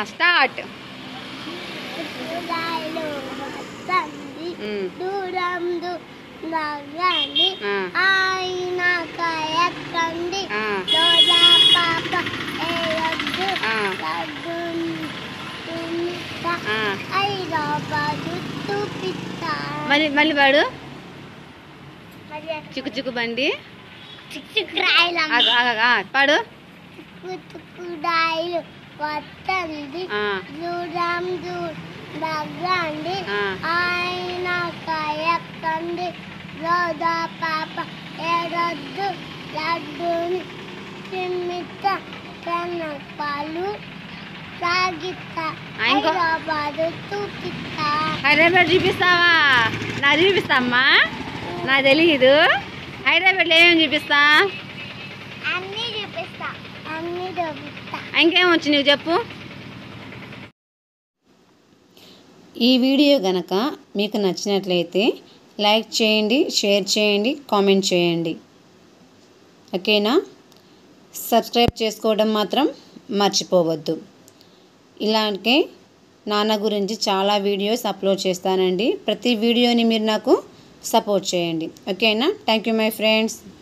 Start రైలు వస్తుంది ఉమ్, దూరం దూరండి ఆ, ఆయన కయకండి ఆ, దోలా పాప ఏయొద్దు ఆ. లడ్డుని తినిత ఆ. హైదరాబాదు చూపిస్తా మళ్ళీ మళ్ళీ పాడు మరి చిక్కు చిక్కు బండి చిక్ చిక్ రాయలం ఆగు, ఆగు, ఆగు, ఆ, పాడు చిక్కు రైలు వస్తుంది ఆ, దూరం దూరండి ఆ. ఆయన కయకండి రోదా పాప ఏడొద్దు లడ్డుని తిమ్మిత కనపాలు సాగిస్తా ఆ, ఇంకో- హైదరాబాదు చూపిస్తా హైదరాబాద్ చూపిస్తావా నాకు చూపిస్తామ్మా నాకు తెలియదు హైదరాబాద్లో ఏమేమి చూపిస్తా అన్నీ చూపిస్తా అన్నీ చూపిస్తా ఇంకేం వచ్చి నువ్వు చెప్పు ఈ వీడియో గనక మీకు నచ్చినట్లయితే లైక్ చేయండి షేర్ చేయండి కామెంట్ చేయండి ఓకేనా సబ్స్క్రైబ్ చేసుకోవడం మాత్రం మర్చిపోవద్దు ఇలాగే నాన్న గురించి చాలా వీడియోస్ అప్లోడ్ చేస్తానండి ప్రతి వీడియోని మీరు నాకు సపోర్ట్ చేయండి ఓకేనా థ్యాంక్ యూ మై ఫ్రెండ్స్